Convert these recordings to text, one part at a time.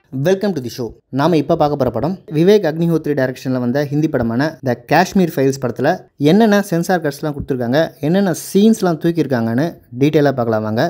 welcome to the show நாம இப்போ பார்க்க போகிற படம் விவேக் அக்னிஹோத்ரி டைரக்ஷனில் வந்த ஹிந்தி படமான த காஷ்மீர் ஃபைல்ஸ் படத்தில் என்னென்ன சென்சார் கட்ஸ்லாம் கொடுத்துருக்காங்க என்னென்ன சீன்ஸ்லாம் தூக்கியிருக்காங்கன்னு டீட்டெயிலாக பார்க்கலாம் வாங்க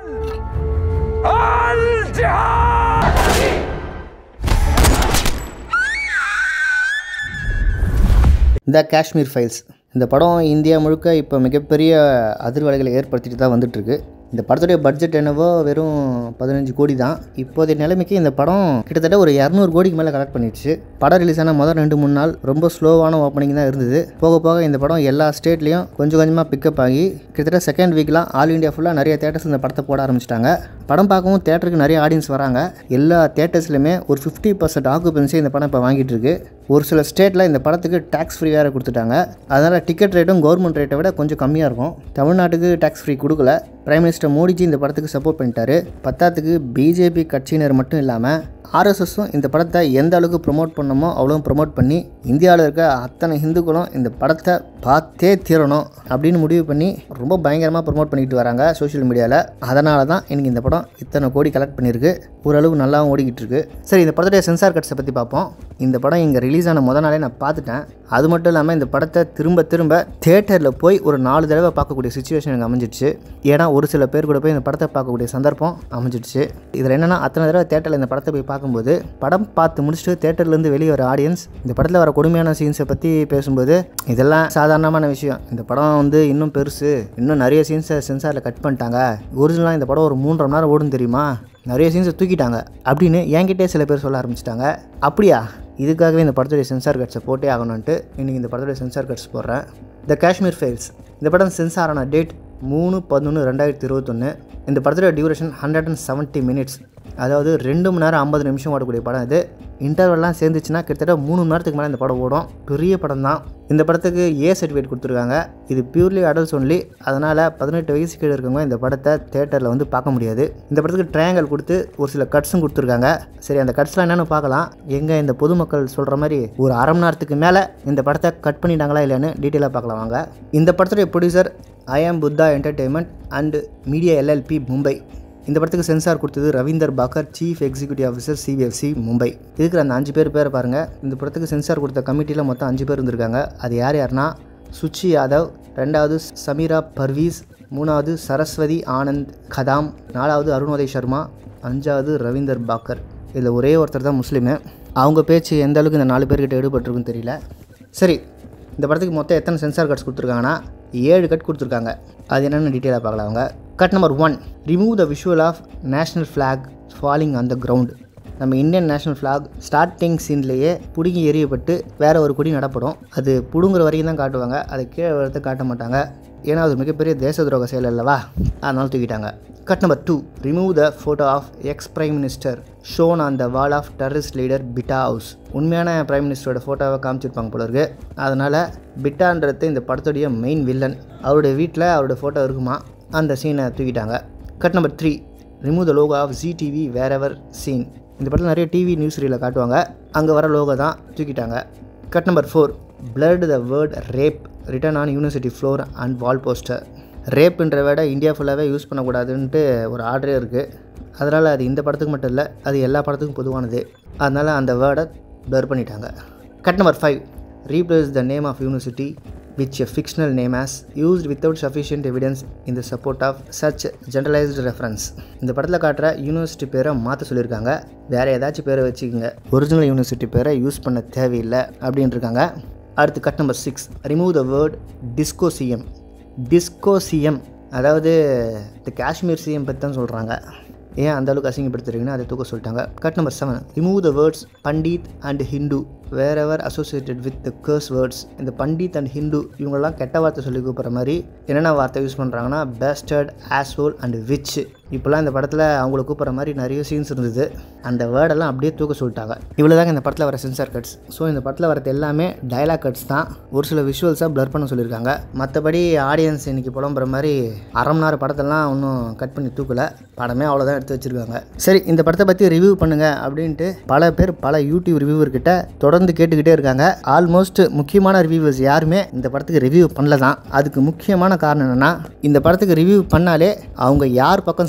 த காஷ்மீர் ஃபைல்ஸ் இந்த படம் இந்தியா முழுக்க இப்போ மிகப்பெரிய அதிர்வலைகளை ஏற்படுத்திட்டு தான் வந்துட்டுருக்கு இந்த படத்துடைய பட்ஜெட் என்னவோ வெறும் பதினஞ்சு கோடி தான் இப்போதைய நிலைமைக்கு இந்த படம் கிட்டத்தட்ட ஒரு இரநூறு கோடிக்கு மேலே கலெக்ட் பண்ணிடுச்சு படம் ரிலீஸ் ஆன முதல் ரெண்டு மூணு நாள் ரொம்ப ஸ்லோவான ஓப்பனிங் தான் இருந்தது போக போக இந்த படம் எல்லா ஸ்டேட்லேயும் கொஞ்சம் கொஞ்சமாக பிக்கப் ஆகி கிட்டத்தட்ட செகண்ட் வீக்லாம் ஆல் இந்தியா ஃபுல்லாக நிறைய தேட்டர்ஸ் இந்த படத்தை போட ஆரம்பிச்சிட்டாங்க படம் பார்க்கவும் தேட்டருக்கு நிறைய ஆடியன்ஸ் வராங்க எல்லா தேட்டர்ஸ்லையுமே ஒரு ஃபிஃப்டி பர்சன்ட் ஆக்குபென்சி இந்த படம் இப்போ வாங்கிட்டு இருக்கு ஒரு சில ஸ்டேட்டில் இந்த படத்துக்கு டேக்ஸ் ஃப்ரீ வேறு கொடுத்துட்டாங்க அதனால் டிக்கெட் ரேட்டும் கவர்மெண்ட் ரேட்டை விட கொஞ்சம் கம்மியாக இருக்கும் தமிழ்நாட்டுக்கு டேக்ஸ் ஃப்ரீ கொடுக்கல பிரைம் மினிஸ்டர் மோடிஜி இந்த படத்துக்கு சப்போர்ட் பண்ணிட்டாரு பத்தாத்துக்கு பிஜேபி கட்சியினர் மட்டும் இல்லாமல் ஆர்எஸ்எஸும் இந்த படத்தை எந்த அளவுக்கு ப்ரொமோட் பண்ணமோ அவ்வளோ ப்ரொமோட் பண்ணி இந்தியாவில் இருக்க அத்தனை ஹிந்துக்களும் இந்த படத்தை பார்த்தே தீரணும் அப்படின்னு முடிவு பண்ணி ரொம்ப பயங்கரமாக ப்ரொமோட் பண்ணிக்கிட்டு வராங்க சோஷியல் மீடியாவில் அதனால தான் எனக்கு இந்த படம் இத்தனை கோடி கலெக்ட் பண்ணியிருக்கு ஓரளவு நல்லாவும் ஓடிக்கிட்டு இருக்கு சரி இந்த படத்துடைய சென்சார் கட்ஸை பற்றி பார்ப்போம் இந்த படம் இங்கே ரிலீஸ் ஆன முத நாளே நான் பார்த்துட்டேன் அது மட்டும் இல்லாமல் இந்த படத்தை திரும்ப திரும்ப தேட்டரில் போய் ஒரு நாலு தடவை பார்க்கக்கூடிய சுச்சுவேஷன் எனக்கு அமைஞ்சிடுச்சு ஏன்னா ஒரு சில பேர் கூட போய் இந்த படத்தை பார்க்கக்கூடிய சந்தர்ப்பம் அமைஞ்சிடுச்சு இதில் என்னென்னா அத்தனை தடவை தேட்டரில் இந்த படத்தை போய் பார்க்கும்போது படம் பார்த்து முடிச்சுட்டு தேட்டர்லேருந்து வெளியே வர ஆடியன்ஸ் இந்த படத்தில் வர கொடுமையான சீன்ஸை பற்றி பேசும்போது இதெல்லாம் சாதாரணமான விஷயம் இந்த படம் வந்து இன்னும் பெருசு இன்னும் நிறைய சீன்ஸை சென்சாரில் கட் பண்ணிட்டாங்க ஒரிஜினலாக இந்த படம் ஒரு மூன்றரை மணி நேரம் ஓடும் தெரியுமா நிறைய சீன்ஸை தூக்கிட்டாங்க அப்படின்னு என்கிட்டே சில பேர் சொல்ல ஆரம்பிச்சிட்டாங்க அப்படியா இதுக்காகவே இந்த படத்துடைய சென்சார் கட்ஸை போட்டே ஆகணும்ன்ட்டு இன்றைக்கி இந்த படத்துடைய சென்சார் கட்ஸ் போடுறேன் த காஷ்மீர் ஃபைல்ஸ் இந்த படம் சென்சார் ஆன டேட் மூணு பதினொன்று ரெண்டாயிரத்தி இருபத்தொன்று இந்த படத்தோட duration hundred and seventy minutes அதாவது ரெண்டு மணி நேரம் ஐம்பது நிமிஷம் ஓடக்கூடிய படம் இது இன்டர்வெல்லாம் சேர்ந்துச்சுன்னா கிட்டத்தட்ட மூணு மணி நேரத்துக்கு மேலே இந்த படம் ஓடும் பெரிய படம் தான் இந்த படத்துக்கு ஏ சர்டிஃபிகேட் கொடுத்துருக்காங்க இது பியூர்லி அடல்ட்ஸ் ஒன்லி அதனால் பதினெட்டு வயசு கீழே இருக்கவங்க இந்த படத்தை தேட்டரில் வந்து பார்க்க முடியாது இந்த படத்துக்கு ட்ரையாங்கல் கொடுத்து ஒரு சில கட்ஸும் கொடுத்துருக்காங்க சரி அந்த கட்ஸ்லாம் என்னென்னு பார்க்கலாம் எங்கே இந்த பொதுமக்கள் சொல்கிற மாதிரி ஒரு அரை மணி நேரத்துக்கு மேலே இந்த படத்தை கட் பண்ணிட்டாங்களா இல்லைன்னு டீட்டெயிலாக பார்க்கலாம் வாங்க இந்த படத்துடைய producer I am Buddha entertainment and media LLP Mumbai இந்த படத்துக்கு சென்சார் கொடுத்தது Ravinder Bhakar chief executive officer CBFC Mumbai இருக்கிற அந்த அஞ்சு பேர் பேரை பாருங்கள் இந்த படத்துக்கு சென்சார் கொடுத்த கமிட்டியில் மொத்தம் அஞ்சு பேர் இருந்திருக்காங்க அது யார் யாருன்னா சுச்சி யாதவ் ரெண்டாவது சமீரா பர்வீஸ் மூணாவது சரஸ்வதி ஆனந்த் கதாம் நாலாவது அருணோதய் சர்மா அஞ்சாவது ரவீந்தர் பாக்கர் இதில் ஒரே ஒருத்தர் தான் முஸ்லீமு அவங்க பேச்சு எந்த அளவுக்கு இந்த நாலு பேர்கிட்ட எடுபட்டிருக்குன்னு தெரியல சரி இந்த படத்துக்கு மொத்தம் எத்தனை சென்சார் கட்ஸ் கொடுத்துருக்காங்கன்னா ஏழு கட் கொடுத்துருக்காங்க அது என்னென்னு டீட்டெயிலாக பார்க்கலாம் அவங்க cut number one remove the visual of national flag falling on the ground நம்ம இந்தியன் நேஷ்னல் ஃப்ளாக் ஸ்டார்டிங் சீன்லேயே பிடுங்கி எறியப்பட்டு வேறு ஒரு கொடி நடப்படும் அது பிடுங்குற வரைக்கும் தான் காட்டுவாங்க அதை கீழே வரத்தை காட்ட மாட்டாங்க ஏன்னா அது மிகப்பெரிய தேச துரோக செயல் அல்லவா அதனால தூக்கிட்டாங்க cut number two remove the photo of ex prime minister shown on the wall of terrorist leader Bitta house உண்மையான பிரைம் மினிஸ்டரோட ஃபோட்டோவை காமிச்சிருப்பாங்க போல இருக்கு அதனால் பிட்டான்றது இந்த படத்துடைய மெயின் வில்லன் அவருடைய வீட்டில் அவருடைய ஃபோட்டோ இருக்குமா அந்த சீனை தூக்கிட்டாங்க cut number three remove the logo of Zee TV wherever seen இந்த படத்தில் நிறைய டிவி நியூஸ் ரீலில் காட்டுவாங்க அங்கே வர லோகோ தான் தூக்கிட்டாங்க cut number four blurred the word rape written on university floor and wall poster ரேப்புன்ற வேர்டை இந்தியா ஃபுல்லாகவே யூஸ் பண்ணக்கூடாதுன்ட்டு ஒரு ஆர்டரே இருக்குது அதனால் அது இந்த படத்துக்கு மட்டும் இல்லை அது எல்லா படத்துக்கும் பொதுவானது அதனால் அந்த வேர்டை ப்ளர் பண்ணிட்டாங்க cut number five replace the name of university which a fictional name was used without sufficient evidence in the support of such generalized reference இந்த படத்தில் காட்டுற யூனிவர்சிட்டி பேரை மாற்ற சொல்லியிருக்காங்க வேறு ஏதாச்சும் பேரை வச்சுக்கோங்க ஒரிஜினல் யூனிவர்சிட்டி பேரை யூஸ் பண்ண தேவையில்லை அப்படின்னு இருக்காங்க அடுத்து cut number six remove the word disco CM disco CM அதாவது இந்த காஷ்மீர் சிஎம் பற்றி தான் சொல்கிறாங்க ஏன் அந்த அளவுக்கு அசிங்கப்படுத்துறீங்கன்னா அதை தூக்க சொல்லிட்டாங்க cut number seven remove the words pandit and Hindu wherever associated with the curse words இந்த பண்டித் அண்ட் ஹிந்து இவங்கெல்லாம் கெட்ட வார்த்தை சொல்லி கூப்பிட்ற மாதிரி என்னென்ன வார்த்தை யூஸ் பண்ணுறாங்கன்னா பேஸ்டர்ட் ஆஸ்வோல் அண்ட் விச் இப்போல்லாம் இந்த படத்தில் அவங்கள கூப்பிட்ற மாதிரி நிறைய சீன்ஸ் இருந்தது அந்த வேர்டெல்லாம் அப்படியே தூக்க சொல்லிட்டாங்க இவ்வளோ தாங்க இந்த படத்தில் வர சென்சார் கட்ஸ் ஸோ இந்த படத்தில் வரது எல்லாமே டைலாக் கட்ஸ் தான் ஒரு சில விஷுவல்ஸாக ப்ளர் பண்ண சொல்லியிருக்காங்க மற்றபடி ஆடியன்ஸ் இன்னைக்கு புலம்புற மாதிரி அரை மணி நேரம் படத்தெல்லாம் ஒன்றும் கட் பண்ணி தூக்கல படமே அவ்வளோதான் எடுத்து வச்சுருக்காங்க சரி இந்த படத்தை பற்றி ரிவ்யூ பண்ணுங்கள் அப்படின்ட்டு பல பேர் பல யூடியூப் ரிவ்யூவர்கிட்ட தொடர்ந்து கேட்டுக்கிட்டே இருக்காங்க ஆல்மோஸ்ட் முக்கியமான ரிவ்யூவர்ஸ் யாருமே இந்த படத்துக்கு ரிவ்யூ பண்ணல தான் அதுக்கு முக்கியமான காரணம் என்னென்னா இந்த படத்துக்கு ரிவ்யூ பண்ணாலே அவங்க யார் பக்கம்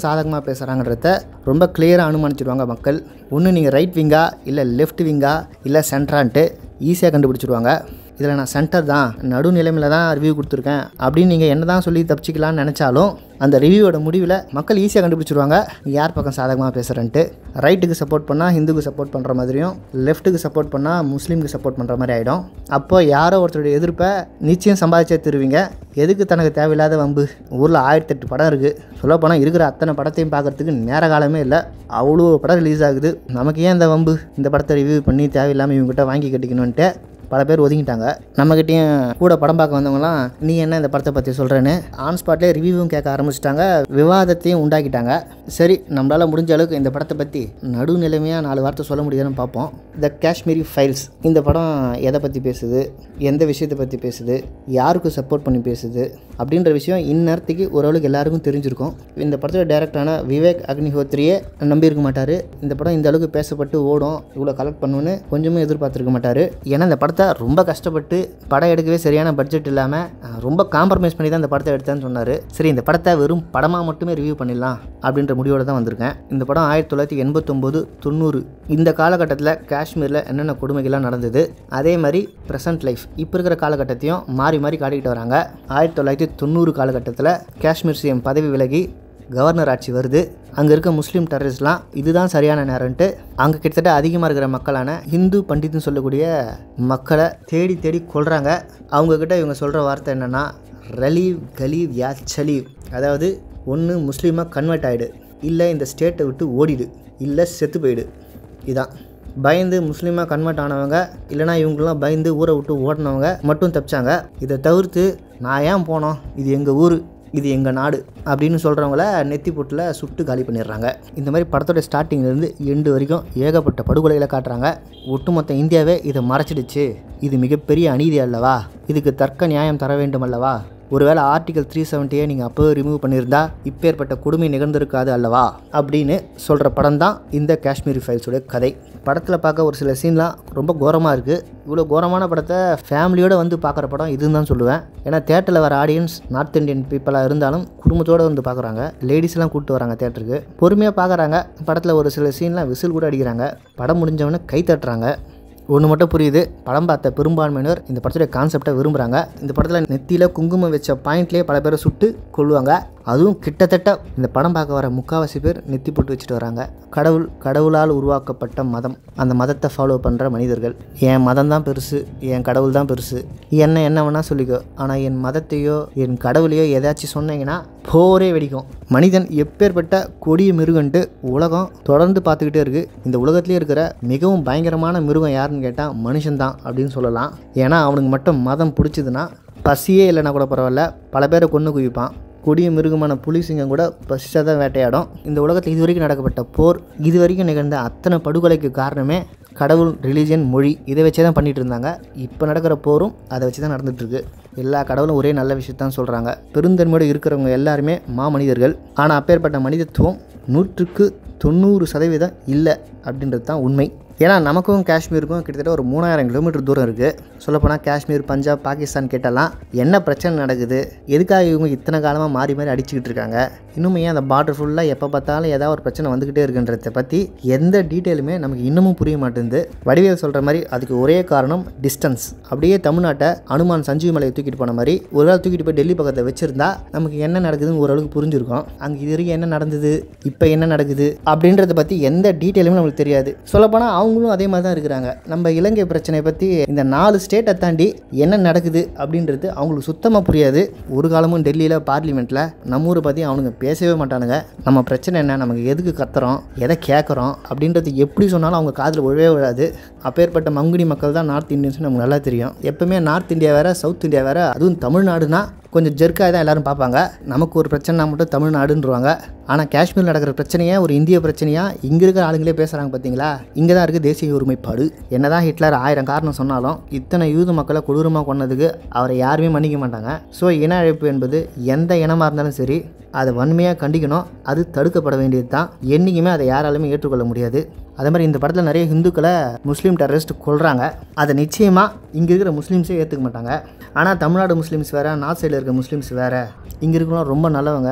சாதகமாக பேசுகிறாங்கன்றத ரொம்ப கிளியராக அனுமானிச்சிடுவாங்க மக்கள் ஒன்று நீங்கள் ரைட் விங்கா இல்லை லெஃப்ட் விங்கா இல்லை சென்ட்ரான்ட்டு ஈஸியாக கண்டுபிடிச்சிடுவாங்க இதில் நான் சென்டர் தான் நடுநிலைமையில் தான் ரிவ்யூ கொடுத்துருக்கேன் அப்படின்னு நீங்கள் என்ன தான் சொல்லி தப்பிச்சிக்கலாம்னு நினச்சாலும் அந்த ரிவ்யூவோட முடிவில் மக்கள் ஈஸியாக கண்டுபிடிச்சிருவாங்க நீ யார் பக்கம் சாதகமாக பேசுகிறேன்ட்டு ரைட்டுக்கு சப்போர்ட் பண்ணால் ஹிந்துக்கு சப்போர்ட் பண்ணுற மாதிரியும் லெஃப்ட்டுக்கு சப்போர்ட் பண்ணால் முஸ்லீமுக்கு சப்போர்ட் பண்ணுற மாதிரி ஆகிடும் அப்போ யாரோ ஒருத்தருடைய எதிர்ப்பை நிச்சயம் சம்பாதிச்சே தருவீங்க எதுக்கு தனக்கு தேவையில்லாத வம்பு ஊரில் ஆயிரத்தெட்டு படம் இருக்குது சொல்லப்போனால் இருக்கிற அத்தனை படத்தையும் பார்க்குறதுக்கு நேர காலமே இல்லை அவ்வளோ படம் ரிலீஸ் ஆகுது நமக்கு ஏன் இந்த வம்பு இந்த படத்தை ரிவ்யூ பண்ணி தேவையில்லாமல் இவங்ககிட்ட வாங்கி கட்டிக்கணுன்ட்டு பல பேர் ஒதுங்கிட்டாங்க நம்மக்கிட்டேயும் கூட படம் பார்க்க வந்தவங்களாம் நீ என்ன இந்த படத்தை பற்றி சொல்கிறேன்னு ஆன் ஸ்பாட்லேயே ரிவ்யூவும் கேட்க ஆரம்பிச்சிட்டாங்க விவாதத்தையும் உண்டாக்கிட்டாங்க சரி நம்மளால் முடிஞ்ச அளவுக்கு இந்த படத்தை பற்றி நடுநிலைமையாக நாலு வார்த்தை சொல்ல முடியுதுன்னு பார்ப்போம் த காஷ்மீரி ஃபைல்ஸ் இந்த படம் எதை பற்றி பேசுது எந்த விஷயத்தை பற்றி பேசுது யாருக்கு சப்போர்ட் பண்ணி பேசுது அப்படின்ற விஷயம் இந்நேரத்துக்கு ஓரளவுக்கு எல்லாருக்கும் தெரிஞ்சிருக்கும் இந்த படத்தோட டேரக்டரான விவேக் அக்னிஹோத்ரியே நம்பியிருக்க மாட்டார் இந்த படம் இந்த அளவுக்கு பேசப்பட்டு ஓடும் இவ்வளோ கலெக்ட் பண்ணுன்னு கொஞ்சமே எதிர்பார்த்துருக்க மாட்டார் ஏன்னா இந்த படத்தை ரொம்ப கஷ்டப்பட்டு படம் எடுக்கவே சரியான பட்ஜெட் இல்லாமல் அஹ், ரொம்ப காம்ப்ரமைஸ் பண்ணி தான் இந்த படத்தை எடுத்தேன்னு சொன்னார் சரி இந்த படத்தை வெறும் படமாக மட்டுமே ரிவ்யூ பண்ணிடலாம் அப்படின்ற முடிவோட தான் வந்திருக்கேன் இந்த படம் ஆயிரத்தி தொள்ளாயிரத்தி எண்பத்தொம்போது தொண்ணூறு இந்த காலகட்டத்தில் காஷ்மீரில் என்னென்ன கொடுமைகள்லாம் நடந்தது அதே மாதிரி ப்ரெசன்ட் லைஃப் இப்போ இருக்கிற காலகட்டத்தையும் மாறி மாறி காட்டிக்கிட்டு வராங்க ஆயிரத்தி தொள்ளாயிரத்தி தொண்ணூறு காலகட்டத்தில் காஷ்மீர் சிஎம் பதவி விலகி கவர்னர் ஆட்சி வருது அங்கே இருக்க முஸ்லீம் டெரரிஸ்ட்லாம் இதுதான் சரியான நேரம்ன்ட்டு அங்கே கிட்டத்தட்ட அதிகமாக இருக்கிற மக்களான ஹிந்து பண்டித்துன்னு சொல்லக்கூடிய மக்களை தேடி தேடி கொள்கிறாங்க அவங்கக்கிட்ட இவங்க சொல்கிற வார்த்தை என்னென்னா ரலீவ் கலீவ் யா சலீவ் அதாவது ஒன்று முஸ்லீமாக கன்வெர்ட் ஆகிடு இல்லை இந்த ஸ்டேட்டை விட்டு ஓடிடு இல்லை செத்து போயிடு இதான் பயந்து முஸ்லீமாக கன்வெர்ட் ஆனவங்க இல்லைனா இவங்களாம் பயந்து ஊரை விட்டு ஓடினவங்க மட்டும் தப்பிச்சாங்க இதை தவிர்த்து நான் ஏன் போனோம் இது எங்கள் ஊர் இது எங்கள் நாடு அப்படின்னு சொல்கிறவங்கள நெத்தி பொட்டில் சுட்டு காலி பண்ணிடுறாங்க இந்த மாதிரி படத்தோட ஸ்டார்டிங்லேருந்து எண்டு வரைக்கும் ஏகப்பட்ட படுகொலைகளை காட்டுறாங்க ஒட்டுமொத்த இந்தியாவே இதை மறைச்சிடுச்சு இது மிகப்பெரிய அநீதி அல்லவா இதுக்கு தர்க்க நியாயம் தர வேண்டும் அல்லவா ஒருவேளை ஆர்டிகல் த்ரீ செவன்ட்டியை நீங்கள் அப்போவே ரிமூவ் பண்ணியிருந்தா இப்பேற்பட்ட கொடுமை நிகழ்ந்திருக்காது அல்லவா அப்படின்னு சொல்கிற படம் தான் இந்த காஷ்மீரி ஃபைல்ஸோட கதை படத்தில் பார்க்க ஒரு சில சீன்லாம் ரொம்ப கோரமாக இருக்குது இவ்வளோ கோரமான படத்தை ஃபேமிலியோடு வந்து பார்க்குற படம் இதுன்னு தான் சொல்லுவேன் ஏன்னா தேட்டரில் வர ஆடியன்ஸ் நார்த் இந்தியன் பீப்புளாக இருந்தாலும் குடும்பத்தோடு வந்து பார்க்குறாங்க லேடிஸ்லாம் கூப்பிட்டு வராங்க தேட்டருக்கு பொறுமையாக பார்க்குறாங்க படத்தில் ஒரு சில சீன்லாம் விசில் கூட அடிக்கிறாங்க படம் முடிஞ்சவொடனே கை தட்டுறாங்க ஒன்று மட்டும் புரியுது படம் பார்த்த பெரும்பான்மையினர் இந்த படத்துடைய கான்செப்டை விரும்புகிறாங்க இந்த படத்தில் நெத்தியில் குங்குமம் வச்ச பாயிண்ட்லேயே பல பேரை சுட்டு கொள்ளுவாங்க அதுவும் கிட்டத்தட்ட இந்த படம் பார்க்க வர முக்காவாசி பேர் நெத்தி போட்டு வச்சுட்டு வராங்க கடவுள் கடவுளால் உருவாக்கப்பட்ட மதம் அந்த மதத்தை ஃபாலோ பண்ணுற மனிதர்கள் என் மதம் தான் பெருசு என் கடவுள் தான் பெருசு என்ன என்ன வேணால் சொல்லிக்கோ ஆனால் என் மதத்தையோ என் கடவுளையோ ஏதாச்சும் சொன்னீங்கன்னா போரே வெடிக்கும் மனிதன் எப்பேற்பட்ட கொடிய மிருகன்ட்டு உலகம் தொடர்ந்து பார்த்துக்கிட்டே இருக்குது இந்த உலகத்திலே இருக்கிற மிகவும் பயங்கரமான மிருகம் யாருன்னு கேட்டால் மனுஷன்தான் அப்படின்னு சொல்லலாம் ஏன்னா அவனுக்கு மட்டும் மதம் பிடிச்சதுன்னா பசியே இல்லைன்னா கூட பரவாயில்ல பல பேரை கொன்று குவிப்பான் கொடிய மிருகமான புலி சிங்கம் கூட பசிச்சா தான் வேட்டையாடும் இந்த உலகத்தில் இது வரைக்கும் நடக்கப்பட்ட போர் இது வரைக்கும் நிகழ்ந்த அத்தனை படுகொலைக்கு காரணமே கடவுள் ரிலீஜன் மொழி இதை வச்சே தான் பண்ணிட்டு இருந்தாங்க இப்போ நடக்கிற போரும் அதை வச்சு தான் நடந்துட்டுருக்கு எல்லா கடவுளும் ஒரே நல்ல விஷயத்தான் சொல்கிறாங்க பெருந்தன்மையோடு இருக்கிறவங்க எல்லாருமே மாமனிதர்கள் ஆனால் அப்பேற்பட்ட மனிதத்துவம் நூற்றுக்கு தொண்ணூறு சதவீதம் இல்லை அப்படின்றது தான் உண்மை ஏன்னா நமக்கும் காஷ்மீருக்கும் கிட்டத்தட்ட ஒரு மூணாயிரம் கிலோமீட்டர் தூரம் இருக்குது சொல்லப்போனால் காஷ்மீர் பஞ்சாப் பாகிஸ்தான் கேட்டாலாம் என்ன பிரச்சனை நடக்குது எதுக்காக இவங்க இத்தனை காலமாக மாறி மாறி அடிச்சுக்கிட்டு இருக்காங்க இன்னும் ஏன் அந்த பார்டர் ஃபுல்லாக எப்போ பார்த்தாலும் ஏதாவது ஒரு பிரச்சனை வந்துக்கிட்டே இருக்குன்றதை பற்றி எந்த டீட்டெயிலுமே நமக்கு இன்னமும் புரிய மாட்டேங்குது வடிவேல் சொல்கிற மாதிரி அதுக்கு ஒரே காரணம் டிஸ்டன்ஸ் அப்படியே தமிழ்நாட்டை அனுமான் சஞ்சீவி மலையை தூக்கிட்டு போன மாதிரி ஒரு நாள் தூக்கிட்டு போய் டெல்லி பக்கத்தில் வச்சிருந்தா நமக்கு என்ன நடக்குதுன்னு ஓரளவுக்கு புரிஞ்சிருக்கும் அங்கே இது வரைக்கும் என்ன நடந்தது இப்போ என்ன நடக்குது அப்படின்றத பற்றி எந்த டீட்டெயிலுமே நம்மளுக்கு தெரியாது சொல்லப்போனால் அவங்களும் அதே மாதிரி தான் இருக்கிறாங்க நம்ம இலங்கை பிரச்சனையை பற்றி இந்த நாலு ஸ்டேட்டை தாண்டி என்ன நடக்குது அப்படின்றது அவங்களுக்கு சுத்தமாக புரியாது ஒரு காலமும் டெல்லியில் பார்லிமெண்ட்டில் நம்ம ஊரை பற்றி அவனுங்க பேசவே மாட்டானுங்க நம்ம பிரச்சனை என்ன நமக்கு எதுக்கு கத்துறோம் எதை கேட்குறோம் அப்படின்றது எப்படி சொன்னாலும் அவங்க காதில் விழவே விழாது அப்பேற்பட்ட மங்குனி மக்கள் தான் நார்த் இந்தியன்ஸ் நமக்கு நல்லா தெரியும் எப்பவுமே நார்த் இந்தியா வேற சவுத் இந்தியா வேற அதுவும் தமிழ்நாடுனா கொஞ்சம் ஜெர்க்காக தான் எல்லாரும் பார்ப்பாங்க நமக்கு ஒரு பிரச்சனை மட்டும் தமிழ்நாடுன்றவாங்க ஆனால் காஷ்மீர் நடக்கிற பிரச்சனையை ஒரு இந்திய பிரச்சனையா இங்கே இருக்கிற ஆளுங்களே பேசுகிறாங்க பார்த்தீங்களா இங்கே தான் இருக்குது தேசிய ஒருமைப்பாடு என்னதான் ஹிட்லர் ஆயிரம் காரணம் சொன்னாலும் இத்தனை யூத மக்களை கொடூரமாக கொன்னதுக்கு அவரை யாருமே மன்னிக்க மாட்டாங்க ஸோ இன அழைப்பு என்பது எந்த இனமாக இருந்தாலும் சரி அதை வன்மையாக கண்டிக்கணும் அது தடுக்கப்பட வேண்டியது தான் என்றைக்குமே அதை யாராலுமே ஏற்றுக்கொள்ள முடியாது அதே மாதிரி இந்த படத்தில் நிறைய ஹிந்துக்களை முஸ்லீம் டெரரிஸ்ட் கொள்கிறாங்க அதை நிச்சயமாக இங்கே இருக்கிற முஸ்லீம்ஸே ஏற்றுக்க மாட்டாங்க ஆனால் தமிழ்நாடு முஸ்லீம்ஸ் வேறு நார்த் சைடில் இருக்க முஸ்லீம்ஸ் வேறு இங்கே இருக்கிறவங்க ரொம்ப நல்லவங்க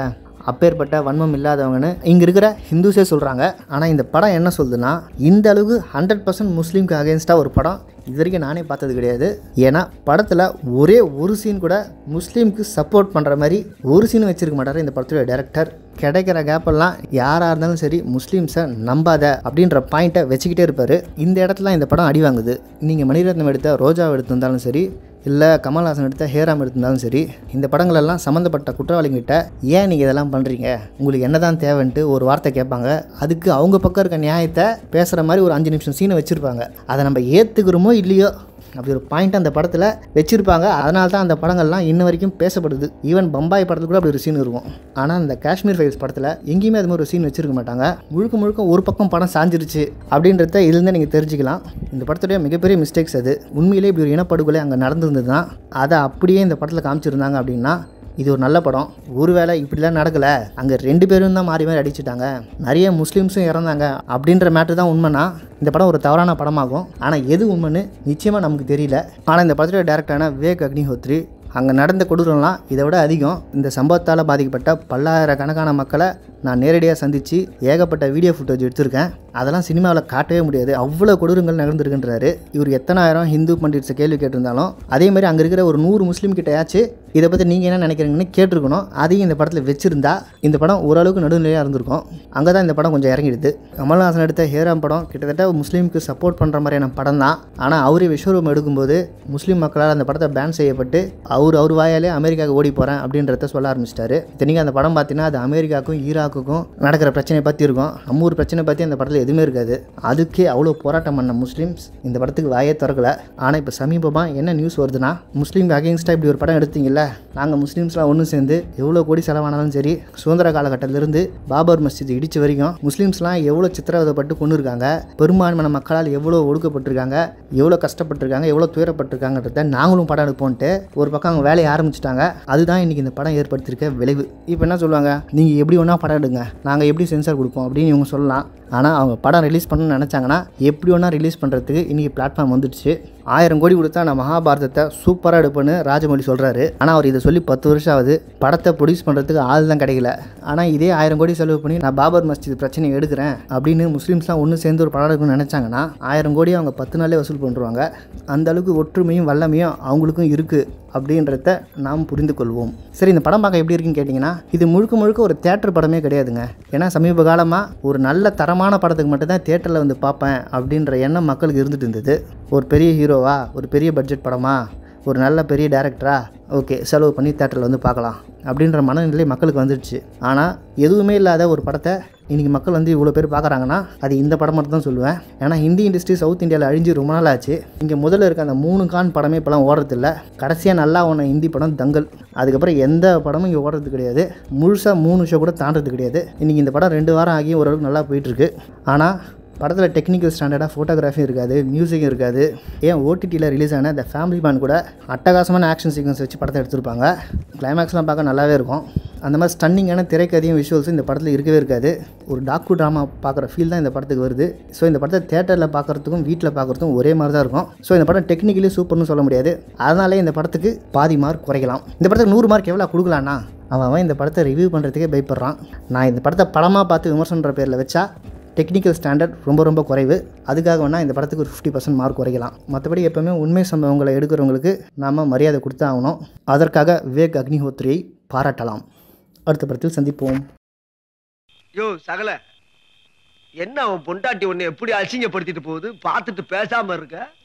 அப்பேற்பட்ட வன்மம் இல்லாதவங்கன்னு இங்கே இருக்கிற ஹிந்துஸே சொல்கிறாங்க ஆனால் இந்த படம் என்ன சொல்லுதுன்னா இந்த அளவுக்கு ஹண்ட்ரட் பர்சன்ட் முஸ்லீம்க்கு அகேன்ஸ்டாக ஒரு படம் இது வரைக்கும் நானே பார்த்தது கிடையாது ஏன்னா படத்தில் ஒரே ஒரு சீன் கூட முஸ்லீம்க்கு சப்போர்ட் பண்ணுற மாதிரி ஒரு சீன் வச்சிருக்க மாட்டார் இந்த படத்துடைய டேரக்டர் கிடைக்கிற கேப்பெல்லாம் யாராக இருந்தாலும் சரி முஸ்லீம்ஸை நம்பாத அப்படின்ற பாயிண்ட்டை வச்சுக்கிட்டே இருப்பார் இந்த இடத்துல இந்த படம் அடி வாங்குது நீங்கள் மணிரத்னம் எடுத்த ரோஜாவை எடுத்திருந்தாலும் சரி இல்லை கமல்ஹாசன் எடுத்த ஹேராம் எடுத்திருந்தாலும் சரி இந்த படங்களெல்லாம் சம்மந்தப்பட்ட குற்றவாளிகிட்ட ஏன் நீங்கள் இதெல்லாம் பண்ணுறீங்க உங்களுக்கு என்ன தான் தேவைன்ட்டு ஒரு வார்த்தை கேட்பாங்க அதுக்கு அவங்க பக்கம் இருக்க நியாயத்தை பேசுகிற மாதிரி ஒரு அஞ்சு நிமிஷம் சீனை வச்சுருப்பாங்க அதை நம்ம ஏற்றுக்கிறோமோ இல்லையோ அப்படி ஒரு பாயிண்ட் அந்த படத்தில் வச்சுருப்பாங்க அதனால தான் அந்த படங்கள்லாம் இன்ன வரைக்கும் பேசப்படுது ஈவன் பம்பாய் படத்தில் கூட அப்படி ஒரு சீன் இருக்கும் ஆனால் இந்த காஷ்மீர் ஃபைல்ஸ் படத்தில் எங்கேயுமே அது மாதிரி ஒரு சீன் வச்சிருக்க மாட்டாங்க முழுக்க முழுக்க ஒரு பக்கம் படம் சாஞ்சிருச்சு அப்படின்றத இதுலேருந்து நீங்கள் தெரிஞ்சுக்கலாம் இந்த படத்துடைய மிகப்பெரிய மிஸ்டேக்ஸ் அது உண்மையிலே இப்படி ஒரு இனப்படுகொலை அங்கே நடந்திருந்ததுன்னா அதை அப்படியே இந்த படத்தில் காமிச்சிருந்தாங்க அப்படின்னா இது ஒரு நல்ல படம் ஒருவேளை இப்படிலாம் நடக்கலை அங்கே ரெண்டு பேரும் தான் மாறி மாறி அடிச்சிட்டாங்க நிறைய முஸ்லீம்ஸும் இறந்தாங்க அப்படின்ற மேட்ரு தான் உண்மைனா இந்த படம் ஒரு தவறான படமாகும் ஆனால் எது உண்மைன்னு நிச்சயமாக நமக்கு தெரியல ஆனால் இந்த படத்தோட டேரக்டரான விவேக் அக்னிஹோத்ரி அங்கே நடந்த கொடூரம்லாம் இதை விட அதிகம் இந்த சம்பவத்தால் பாதிக்கப்பட்ட பல்லாயிரக்கணக்கான மக்களை நான் நேரடியாக சந்தித்து ஏகப்பட்ட வீடியோ ஃபுட்டேஜ் எடுத்திருக்கேன் அதெல்லாம் சினிமாவில் காட்டவே முடியாது அவ்வளோ கொடூரங்கள் நடந்திருக்குன்றாரு இவர் எத்தனாயிரம் ஹிந்து பண்டிட்ஸை கேள்வி கேட்டிருந்தாலும் அதே மாதிரி அங்கே இருக்கிற ஒரு நூறு முஸ்லீம் கிட்டயாச்சும் இதை பற்றி நீங்கள் என்ன நினைக்கிறீங்கன்னு கேட்டிருக்கணும் அதையும் இந்த படத்தில் வச்சிருந்தா இந்த படம் ஓரளவுக்கு நடுநிலையாக இருந்திருக்கும் அங்கே தான் இந்த படம் கொஞ்சம் இறங்கிடுது கமல்ஹாசன் எடுத்த ஹேராம் படம் கிட்டத்தட்ட முஸ்லீமுக்கு சப்போர்ட் பண்ணுற மாதிரியான படம் தான் ஆனால் அவரே விஸ்வரூபம் எடுக்கும்போது முஸ்லீம் மக்களால் அந்த படத்தை பேன் செய்யப்பட்டு அவர் அவர் வாயாலே அமெரிக்காவுக்கு ஓடி போகிறேன் அப்படின்றத சொல்ல ஆரம்பிச்சிட்டாரு இத்தனைக்கும் அந்த படம் பார்த்தீங்கன்னா அது அமெரிக்காவுக்கும் ஈராக்குக்கும் நடக்கிற பிரச்சனையை பற்றி இருக்கும் நம்ம ஊர் பிரச்சனை பற்றி அந்த படத்தில் எதுவுமே இருக்காது அதுக்கே அவ்வளோ போராட்டம் பண்ண முஸ்லீம்ஸ் இந்த படத்துக்கு வாயே திறக்கல ஆனால் இப்போ சமீபமாக என்ன நியூஸ் வருதுன்னா முஸ்லீம் அகேன்ஸ்டாக இப்படி ஒரு படம் எடுத்தீங்கல்ல நாங்கள் முஸ்லீம்ஸ்லாம் ஒன்று சேர்ந்து எவ்வளோ கோடி செலவானாலும் சரி சுதந்திர காலகட்டத்திலிருந்து பாபர் மஸ்ஜித் இடிச்ச வரைக்கும் முஸ்லீம்ஸ்லாம் எவ்வளோ சித்திரவதைப்பட்டு கொண்டு இருக்காங்க பெரும்பான்மையான மக்களால் எவ்வளோ ஒடுக்கப்பட்டிருக்காங்க எவ்வளோ கஷ்டப்பட்டிருக்காங்க எவ்வளோ துயரப்பட்டிருக்காங்கன்றத நாங்களும் படம் எடுப்போன்ட்டு ஒரு பக்கம் அவங்க வேலையை ஆரம்பிச்சிட்டாங்க அதுதான் இன்றைக்கி இந்த படம் ஏற்படுத்தியிருக்க விளைவு இப்போ என்ன சொல்லுவாங்க நீங்கள் எப்படி வேணால் படம் எடுங்க நாங்கள் எப்படி சென்சார் கொடுப்போம் அப்படின்னு இவங்க சொல்லலாம் ஆனால் அவங்க படம் ரிலீஸ் பண்ணணும்னு நினச்சாங்கன்னா எப்படி வேணால் ரிலீஸ் பண்ணுறதுக்கு இன்றைக்கி பிளாட்ஃபார்ம் வந்துடுச்சு ஆயிரம் கோடி கொடுத்தா நான் மகாபாரதத்தை சூப்பராக எடுப்பேன்னு ராஜமௌழி சொல்கிறாரு ஆனால் அவர் இதை சொல்லி பத்து வருஷம் ஆகுது படத்தை ப்ரொடியூஸ் பண்ணுறதுக்கு ஆள் தான் கிடைக்கல ஆனால் இதே ஆயிரம் கோடி செலவு பண்ணி நான் பாபர் மஸ்ஜித் பிரச்சனை எடுக்கிறேன் அப்படின்னு முஸ்லீம்ஸ்லாம் ஒன்று சேர்ந்து ஒரு படம் எடுக்கணும்னு நினச்சாங்கன்னா ஆயிரம் கோடி அவங்க பத்து நாளே வசூல் பண்ணுறாங்க அந்த அளவுக்கு ஒற்றுமையும் வல்லமையும் அவங்களுக்கும் இருக்குது அப்படின்றத நாம் புரிந்து கொள்வோம் சரி இந்த படம் பார்க்க எப்படி இருக்குன்னு கேட்டிங்கன்னா இது முழுக்க முழுக்க ஒரு தேட்டர் படமே கிடையாதுங்க ஏன்னா சமீப காலமாக ஒரு நல்ல தரமான படத்துக்கு மட்டும்தான் தேட்டரில் வந்து பார்ப்பேன் அப்படின்ற எண்ணம் மக்களுக்கு இருந்துட்டு இருந்தது ஒரு பெரிய ஹீரோவா ஒரு பெரிய பட்ஜெட் படமா ஒரு நல்ல பெரிய டேரக்டரா ஓகே செலவு பண்ணி தேட்டரில் வந்து பார்க்கலாம் அப்படின்ற மனநிலை மக்களுக்கு வந்துடுச்சு ஆனால் எதுவுமே இல்லாத ஒரு படத்தை இன்றைக்கி மக்கள் வந்து இவ்வளோ பேர் பார்க்குறாங்கன்னா அது இந்த படம் மட்டும் தான் சொல்லுவேன் ஏன்னா ஹிந்தி இண்டஸ்ட்ரி சவுத் இந்தியாவில் அழிஞ்சு ரொம்ப நாள் ஆச்சு இங்கே முதல்ல இருக்க அந்த மூணு கான் படமே இப்போலாம் ஓடுறதில்ல கடைசியாக நல்லா ஓன ஹிந்தி படம் தங்கல் அதுக்கப்புறம் எந்த படமும் இங்கே ஓடுறது கிடையாது முழுசாக மூணு ஷோ கூட தாண்டது கிடையாது இன்றைக்கி இந்த படம் ரெண்டு வாரம் ஆகி ஓரளவுக்கு நல்லா போயிட்டுருக்கு ஆனால் படத்தில் டெக்னிக்கல் ஸ்டாண்டர்டாக ஃபோட்டோகிராஃபி இருக்காது மியூசிக்கும் இருக்காது ஏன் ஓடிடியில் ரிலீஸ் ஆன இந்த ஃபேமிலி மேன் கூட அட்டகாசமான ஆக்ஷன் சீக்வன்ஸ் வச்சு படத்தை எடுத்திருப்பாங்க கிளைமேக்ஸ்லாம் பார்க்க நல்லாவே இருக்கும் அந்த மாதிரி ஸ்டன்னிங்கான திரைக்கதையும் விஷுவல்ஸும் இந்த படத்தில் இருக்கவே இருக்காது ஒரு டாக்கு ட்ராமா பார்க்குற ஃபீல் தான் இந்த படத்துக்கு வருது ஸோ இந்த படத்தை தேட்டரில் பார்க்குறதுக்கும் வீட்டில் பார்க்குறதுக்கும் ஒரே மாதிரி தான் இருக்கும் ஸோ இந்த படம் டெக்னிக்கலி சூப்பர்னு சொல்ல முடியாது அதனாலே இந்த படத்துக்கு பாதி மார்க் குறைக்கலாம் இந்த படத்துக்கு நூறு மார்க் எவ்வளோ கொடுக்கலான்னா அவன் அவன் இந்த படத்தை ரிவ்யூ பண்ணுறதுக்கே பயப்படுறான் நான் இந்த படத்தை படமாக பார்த்து விமர்சனன்ற பேரில் வச்சா டெக்னிக்கல் ஸ்டாண்டர்ட் ரொம்ப ரொம்ப குறைவு அதுக்காக வேணால் இந்த படத்துக்கு ஒரு ஃபிஃப்டி பர்சன்ட் மார்க் குறைக்கலாம் மற்றபடி எப்போவுமே உண்மை சம்பவங்களை எடுக்கிறவங்களுக்கு நாம் மரியாதை கொடுத்து ஆகணும் அதற்காக விவேக் அக்னிஹோத்ரியை பாராட்டலாம் அடுத்த படத்தில் சந்திப்போம் யோ சகல என்ன அவன் பொண்டாட்டி உன்னை எப்படி அசிங்கப்படுத்திட்டு போகுது பார்த்துட்டு பேசாம இருக்க